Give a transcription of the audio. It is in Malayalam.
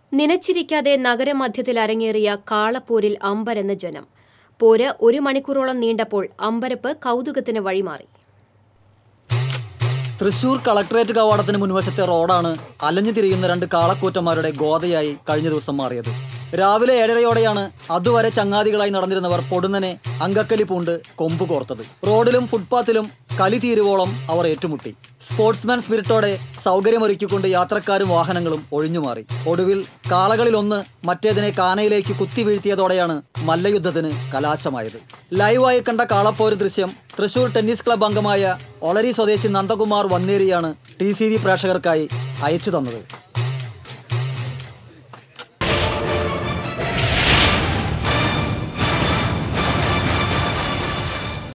നനച്ചിരിക്കാതെ നഗരമധ്യത്തിൽ അരങ്ങേറിയ കാളപ്പോരിൽ അമ്പരന്ന് ജനം പോര് ഒരു മണിക്കൂറോളം നീണ്ടപ്പോൾ അമ്പരപ്പ് കൗതുകത്തിന് വഴിമാറി തൃശൂർ കളക്ടറേറ്റ് കവാടത്തിന് മുൻവശത്തെ റോഡാണ് അലഞ്ഞു തിരിയുന്ന രണ്ട് കാളക്കൂറ്റന്മാരുടെ ഗോതയായി കഴിഞ്ഞ ദിവസം മാറിയത് രാവിലെ ഏഴരയോടെയാണ് അതുവരെ ചങ്ങാതികളായി നടന്നിരുന്നവർ പൊടുന്നനെ അങ്കക്കലി പൂണ്ട് കൊമ്പ് കോർത്തത് റോഡിലും ഫുട്പാത്തിലും കലി തീരുവോളം അവർ ഏറ്റുമുട്ടി സ്പോർട്സ്മാൻ സ്പിരിറ്റോടെ സൗകര്യമൊരുക്കിക്കൊണ്ട് യാത്രക്കാരും വാഹനങ്ങളും ഒഴിഞ്ഞുമാറി ഒടുവിൽ കാളകളിൽ ഒന്ന് മറ്റേതിനെ കാനയിലേക്ക് കുത്തി വീഴ്ത്തിയതോടെയാണ് മല്ലയുദ്ധത്തിന് കലാശമായത് ലൈവായി കണ്ട കാളപ്പോര് ദൃശ്യം തൃശൂർ ടെന്നീസ് ക്ലബ് അംഗമായ ഒളരി സ്വദേശി നന്ദകുമാർ വന്നേരിയാണ് ടി സി വി പ്രേക്ഷകർക്കായി അയച്ചു തന്നത്